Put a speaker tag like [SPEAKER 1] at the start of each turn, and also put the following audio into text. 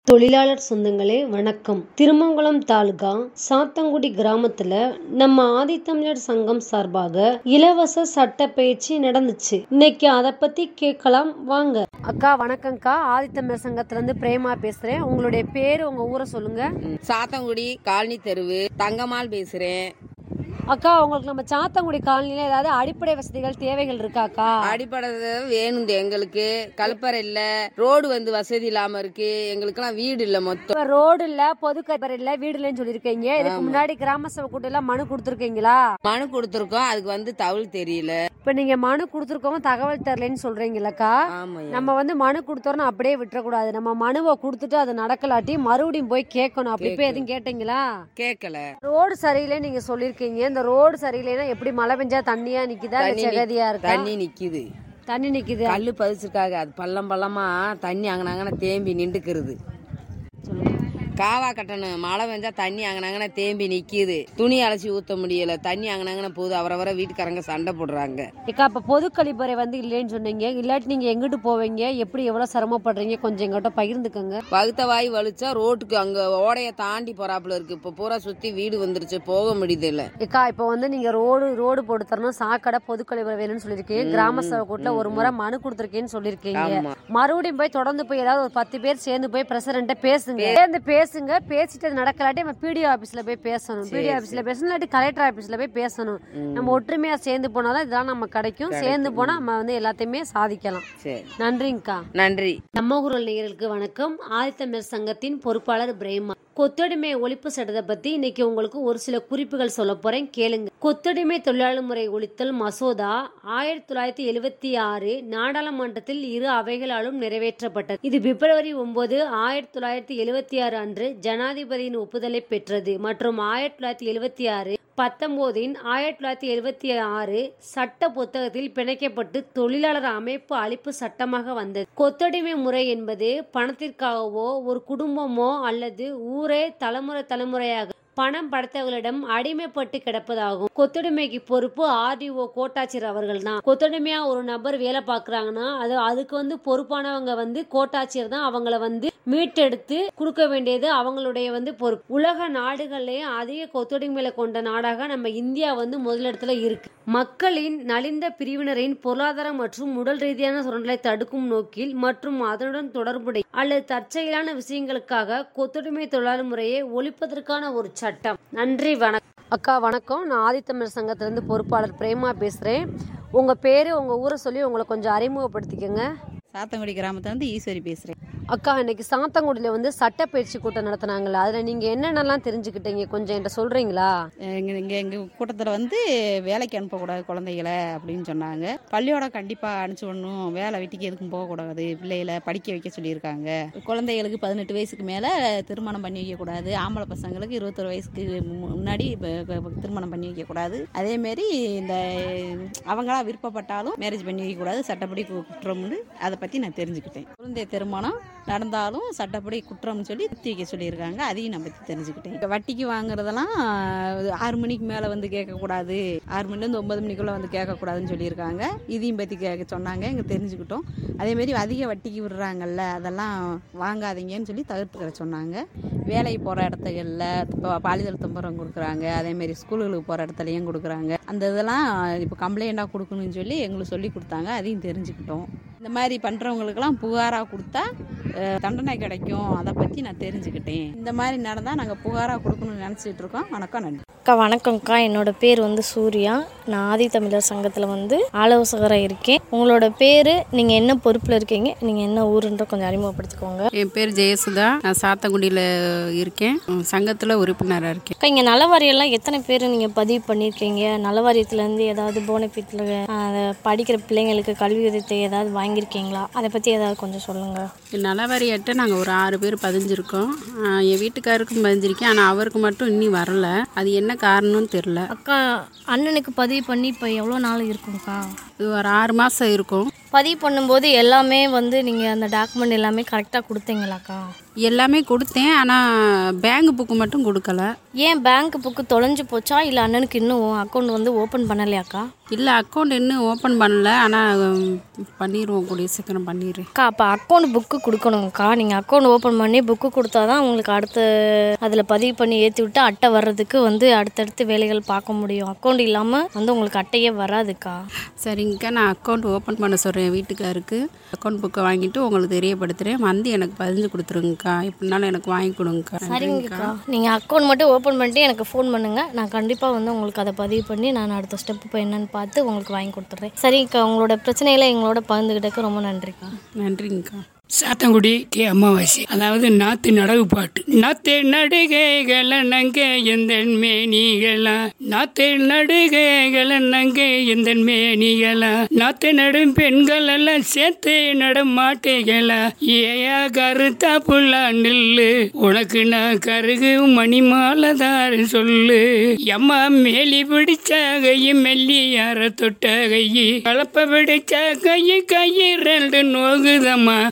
[SPEAKER 1] தொழிலாளர் சொந்தங்களே வணக்கம் திருமங்கலம் தாலுகா சாத்தங்குடி கிராமத்துல நம்ம ஆதித்தமிழர் சங்கம் சார்பாக இலவச சட்ட பயிற்சி நடந்துச்சு இன்னைக்கு அத பத்தி கேட்கலாம் வாங்க அக்கா வணக்கம்க்கா ஆதித்தமிழர் சங்கத்துல இருந்து பிரேமா பேசுறேன் உங்களுடைய பேரு உங்க ஊரை சொல்லுங்க
[SPEAKER 2] சாத்தங்குடி காலனி தெருவு தங்கம்மாள் பேசுறேன்
[SPEAKER 1] அக்கா உங்களுக்கு நம்ம சாத்தங்குடி காலனில ஏதாவது அடிப்படை வசதிகள் தேவைகள் இருக்காக்கா
[SPEAKER 2] அடிப்படை வேணும் எங்களுக்கு கலப்பறை இல்ல ரோடு வந்து வசதி இல்லாம இருக்கு எங்களுக்கெல்லாம் வீடு இல்ல மொத்தம்
[SPEAKER 1] இப்ப ரோடு இல்ல பொது கழிப்பறை இல்ல வீடு இல்லைன்னு சொல்லிருக்கீங்க இதுக்கு முன்னாடி கிராம சபை கூட்டம் மனு கொடுத்துருக்கீங்களா
[SPEAKER 2] மனு கொடுத்துருக்கோம் அதுக்கு வந்து தகவல் தெரியல
[SPEAKER 1] இப்ப நீங்க மனு கொடுத்துருக்கோம் தகவல் தரலன்னு சொல்றீங்களக்கா
[SPEAKER 2] ஆமா
[SPEAKER 1] நம்ம வந்து மனு கொடுத்தோம்னா அப்படியே விட்டுறக்கூடாது நம்ம மனுவை கொடுத்துட்டு அது நடக்கலாட்டி மறுபடியும் போய் கேட்கணும் அப்படி போய் எதுவும் கேட்டீங்களா
[SPEAKER 2] கேட்கல
[SPEAKER 1] ரோடு சரியில்லை நீங்க சொல்லிருக்கீங்க இந்த ரோடு சரியில்லைன்னா எப்படி மழை பெஞ்சா தண்ணியா நிக்குதா இல்ல
[SPEAKER 2] தண்ணி நிக்-
[SPEAKER 1] செகதியா இருக்கா
[SPEAKER 2] தண்ணி நிக்குது
[SPEAKER 1] தண்ணி நிக்குது
[SPEAKER 2] கல்லு பதிச்சிருக்காங்க அது பள்ளம் பள்ளமா தண்ணி அங்கனங்கன தேம்பி நின்றுக்கிறது காவா கட்டணும் மழை பெஞ்சா தண்ணி அங்கனங்கன தேம்பி நிக்குது துணி அலசி ஊத்த முடியல தண்ணி அங்கனங்கன போகுது அவரவர வீட்டுக்காரங்க சண்டை போடுறாங்க
[SPEAKER 1] ஏக்கா இப்ப பொது கழிப்பறை வந்து இல்லைன்னு சொன்னீங்க இல்லாட்டி நீங்க எங்கிட்டு போவீங்க எப்படி எவ்வளவு சிரமப்படுறீங்க கொஞ்சம் எங்கிட்ட பகிர்ந்துக்கங்க
[SPEAKER 2] பகுத்த வாய் வலிச்சா ரோட்டுக்கு அங்க ஓடைய தாண்டி போறாப்புல இருக்கு இப்ப பூரா சுத்தி வீடு வந்துருச்சு போக முடியுது இல்ல
[SPEAKER 1] ஏக்கா இப்போ வந்து நீங்க ரோடு ரோடு போட்டு தரணும் சாக்கடை பொது கழிப்பறை வேணும்னு சொல்லியிருக்கீங்க கிராம சபை கூட்டில் ஒரு முறை மனு கொடுத்துருக்கேன்னு சொல்லியிருக்கீங்க
[SPEAKER 2] ஆமா
[SPEAKER 1] மறுபடியும் போய் தொடர்ந்து போய் ஏதாவது ஒரு பத்து பேர் சேர்ந்து போய் பிரசிடண்ட்ட பேசுங்க சேர்ந்து பேசுங்க பேசிட்டு அது நடக்கலாட்டி நம்ம பிடிஓ ஆபீஸ்ல போய் பேசணும் பிடிஓ ஆபீஸ்ல பேசணும் இல்லாட்டி கலெக்டர் ஆபீஸ்ல போய் பேசணும் நம்ம ஒற்றுமையா சேர்ந்து போனாதான் இதெல்லாம் நம்ம கிடைக்கும் சேர்ந்து போனா நம்ம வந்து எல்லாத்தையுமே சாதிக்கலாம்
[SPEAKER 2] சரி
[SPEAKER 1] நன்றிங்கக்கா
[SPEAKER 2] நன்றி
[SPEAKER 1] நம்ம ஊரல் நேயர்களுக்கு வணக்கம் ஆதித்தமிழர் சங்கத்தின் பொறுப்பாளர் பிரேமா கொத்தடிமை ஒழிப்பு சட்டத்தை பத்தி இன்னைக்கு உங்களுக்கு ஒரு சில குறிப்புகள் சொல்ல போறேன் கேளுங்க கொத்தடிமை தொழிலாளர் முறை ஒழித்தல் மசோதா ஆயிரத்தி தொள்ளாயிரத்தி எழுவத்தி ஆறு நாடாளுமன்றத்தில் இரு அவைகளாலும் நிறைவேற்றப்பட்டது இது பிப்ரவரி ஒன்பது ஆயிரத்தி தொள்ளாயிரத்தி எழுவத்தி ஆறு அன்று ஜனாதிபதியின் ஒப்புதலை பெற்றது மற்றும் ஆயிரத்தி தொள்ளாயிரத்தி எழுவத்தி ஆறு பத்தொன்பதின் ஆயிரத்தி தொள்ளாயிரத்தி எழுவத்தி ஆறு சட்ட புத்தகத்தில் பிணைக்கப்பட்டு தொழிலாளர் அமைப்பு அழிப்பு சட்டமாக வந்தது கொத்தடிமை முறை என்பது பணத்திற்காகவோ ஒரு குடும்பமோ அல்லது ஊரே தலைமுறை தலைமுறையாக பணம் படைத்தவர்களிடம் அடிமைப்பட்டு கிடப்பதாகும் கொத்தடிமைக்கு பொறுப்பு ஆர்டிஓ கோட்டாட்சியர் அவர்கள் தான் கொத்தடிமையா ஒரு நபர் வேலை பார்க்கறாங்கன்னா அது அதுக்கு வந்து பொறுப்பானவங்க வந்து கோட்டாட்சியர் தான் அவங்கள வந்து மீட்டெடுத்து கொடுக்க வேண்டியது அவங்களுடைய வந்து பொறுப்பு உலக நாடுகள்லயே அதிக கொத்தடிமைகளை கொண்ட நாடாக நம்ம இந்தியா வந்து முதலிடத்துல இருக்கு மக்களின் நலிந்த பிரிவினரின் பொருளாதார மற்றும் உடல் ரீதியான சுரண்டலை தடுக்கும் நோக்கில் மற்றும் அதனுடன் தொடர்புடைய அல்லது தற்செயலான விஷயங்களுக்காக கொத்தடிமை தொழிலாளர் முறையை ஒழிப்பதற்கான ஒரு சட்டம் நன்றி வணக்கம் அக்கா வணக்கம் நான் ஆதித்தமிழர் சங்கத்திலிருந்து பொறுப்பாளர் பிரேமா பேசுறேன் உங்க பேரு உங்க ஊரை சொல்லி உங்களை கொஞ்சம் அறிமுகப்படுத்திக்கங்க
[SPEAKER 3] சாத்தங்குடி கிராமத்துலேருந்து ஈஸ்வரி பேசுகிறேன்
[SPEAKER 1] அக்கா இன்னைக்கு சாத்தங்குடியில வந்து சட்ட பயிற்சி கூட்டம் நடத்துனாங்கல்ல அதுல நீங்க என்னென்னலாம் தெரிஞ்சுக்கிட்டீங்க கொஞ்சம் என்கிட்ட சொல்றீங்களா
[SPEAKER 3] எங்கள் இங்கே எங்கள் கூட்டத்தில் வந்து வேலைக்கு அனுப்பக்கூடாது குழந்தைகளை அப்படின்னு சொன்னாங்க பள்ளியோடம் கண்டிப்பாக அனுப்பிச்சி விடணும் வேலை வெட்டிக்கு எதுக்கும் போகக்கூடாது பிள்ளைகளை படிக்க வைக்க சொல்லியிருக்காங்க குழந்தைகளுக்கு பதினெட்டு வயசுக்கு மேலே திருமணம் பண்ணி வைக்கக்கூடாது ஆம்பளை பசங்களுக்கு இருபத்தொரு வயசுக்கு மு- முன்னாடி ப- ப- திருமணம் பண்ணி வைக்கக்கூடாது அதேமாரி இந்த அவங்களா விருப்பப்பட்டாலும் மேரேஜ் பண்ணி வைக்கக்கூடாது சட்டப்படி கு- குற்றம்னு அதை பற்றி நான் தெரிஞ்சுக்கிட்டேன் குழந்தை திருமணம் நடந்தாலும் சட்டப்படி குற்றம்னு சொல்லி குத்தி வைக்க சொல்லியிருக்காங்க அதையும் நான் பற்றி தெரிஞ்சுக்கிட்டேன் இப்ப வட்டிக்கு வாங்குறதெல்லாம் ஆஹ், ஆறு மணிக்கு மேலே வந்து கேட்கக்கூடாது ஆறு மணிலேருந்து ஒன்பது மணிக்குள்ளே வந்து கேட்கக்கூடாதுன்னு சொல்லியிருக்காங்க இதையும் பற்றி கேட்க சொன்னாங்க இங்கே தெரிஞ்சுக்கிட்டோம் அதேமாரி அதிக வட்டிக்கு விடுறாங்கல்ல அதெல்லாம் வாங்காதீங்கன்னு சொல்லி தவிர்த்துக்கிற சொன்னாங்க வேலைக்கு போகிற இடத்துகளில் இப்போ பாலிதல் தும்பரம் கொடுக்குறாங்க அதேமாரி ஸ்கூலுகளுக்கு போகிற இடத்துலையும் கொடுக்குறாங்க அந்த இதெல்லாம் இப்போ கம்ப்ளைண்ட்டாக கொடுக்கணும்னு சொல்லி எங்களுக்கு சொல்லி கொடுத்தாங்க அதையும் தெரிஞ்சுக்கிட்டோோம் இந்த மாதிரி பண்ணுறவங்களுக்கெல்லாம் புகாராக கொடுத்தா அஹ், தண்டனை கிடைக்கும் அதை பற்றி நான் தெரிஞ்சுக்கிட்டேன் இந்த மாதிரி நடந்தால் நாங்கள் புகாராக கொடுக்கணும்னு நினச்சிட்டு இருக்கோம் வணக்கம் நன்றி
[SPEAKER 4] அக்கா வணக்கம்க்கா என்னோட பேர் வந்து சூர்யா நான் ஆதித்தமிழர் சங்கத்தில் வந்து ஆலோசகராக இருக்கேன் உங்களோட பேர் நீங்கள் என்ன பொறுப்பில் இருக்கீங்க நீங்கள் என்ன ஊருன்ற கொஞ்சம் அறிமுகப்படுத்திக்கோங்க
[SPEAKER 5] என் பேர் ஜெயசுதா நான் சாத்தங்குடியில் இருக்கேன் சங்கத்தில் உறுப்பினராக இருக்கேன்
[SPEAKER 4] அக்கா இங்கே நலவாரியெல்லாம் எத்தனை பேர் நீங்கள் பதிவு பண்ணியிருக்கீங்க நலவாரியத்துலேருந்து ஏதாவது போனஃபிட்டில் படிக்கிற பிள்ளைங்களுக்கு கல்வி உதவி ஏதாவது வாங்கியிருக்கீங்களா அதை பற்றி ஏதாவது கொஞ்சம் சொல்லுங்கள்
[SPEAKER 5] நலவாரியட்ட நாங்கள் ஒரு ஆறு பேர் பதிஞ்சிருக்கோம் ஆஹ் என் வீட்டுக்காருக்கும் பதிஞ்சிருக்கேன் ஆனால் அவருக்கு மட்டும் இன்னும் வரல அது என்ன காரணம்னு தெரில
[SPEAKER 4] அக்கா அண்ணனுக்கு பதிவு பண்ணி இப்போ எவ்வளோ நாள் இருக்கும்க்கா
[SPEAKER 5] இது ஒரு ஆறு மாதம் இருக்கும்
[SPEAKER 4] பதிவு பண்ணும்போது எல்லாமே வந்து நீங்கள் அந்த டாக்குமெண்ட் எல்லாமே கரெக்டாக கொடுத்தீங்களாக்கா
[SPEAKER 5] எல்லாமே கொடுத்தேன் ஆனால் பேங்க் புக்கு மட்டும் கொடுக்கல
[SPEAKER 4] ஏன் பேங்க் புக்கு தொலைஞ்சு போச்சா இல்லை அண்ணனுக்கு இன்னும் அக்கௌண்ட் வந்து ஓப்பன் பண்ணலையாக்கா
[SPEAKER 5] இல்லை அக்கௌண்ட் இன்னும் ஓப்பன் பண்ணல ஆனால் பண்ணிடுவோம் கூடிய சீக்கிரம் பண்ணிடுறேன்
[SPEAKER 4] அக்கா அப்போ அக்கௌண்ட் புக்கு கொடுக்கணுங்கக்கா நீங்கள் அக்கௌண்ட் ஓப்பன் பண்ணி புக்கு கொடுத்தா தான் உங்களுக்கு அடுத்த அதில் பதிவு பண்ணி ஏற்றி விட்டு அட்டை வர்றதுக்கு வந்து அடுத்தடுத்து வேலைகள் பார்க்க முடியும் அக்கௌண்ட் இல்லாமல் வந்து உங்களுக்கு அட்டையே வராதுக்கா
[SPEAKER 5] சரிங்கக்கா நான் அக்கௌண்ட் ஓப்பன் பண்ண சொல்கிறேன் வீட்டுக்காருக்கு அக்கௌண்ட் புக்கை வாங்கிட்டு உங்களுக்கு தெரியப்படுத்துகிறேன் வந்து எனக்கு பதிஞ்சு கொடுத்துருங்கக்கா எப்படினாலும் எனக்கு வாங்கி கொடுங்கக்கா
[SPEAKER 4] சரிங்கக்கா நீங்கள் அக்கௌண்ட் மட்டும் ஓப்பன் பண்ணிட்டு எனக்கு ஃபோன் பண்ணுங்கள் நான் கண்டிப்பாக வந்து உங்களுக்கு அதை பதிவு பண்ணி நான் அடுத்த ஸ்டெப் இப்போ என்னன்னு பார்த்து உங்களுக்கு வாங்கி கொடுத்துட்றேன் சரிங்கக்கா உங்களோட பிரச்சனைகளை எங்களோட பகிர்ந்துக்கிட்டக்கு ரொம்ப நன்றிக்கா
[SPEAKER 5] நன்றிங்கக்கா
[SPEAKER 6] சாத்தங்குடி கே அமாவாசை அதாவது நாத்து நடவு பாட்டு நாத்து நடுகைகள நங்க எந்த மேனிகளா நாத்து நடுகைகள நங்க எந்த மேனிகளா நாத்து நடும் பெண்கள் எல்லாம் சேர்த்து நடும் மாட்டைகளா ஏயா கருத்தா புள்ளா நில்லு உனக்கு நான் கருகு மணிமாலதாரு சொல்லு எம்மா மேலி பிடிச்ச கையும் மெல்லி யார தொட்ட கையி கலப்ப பிடிச்ச கையை கையை ரெண்டு நோகுதம்மா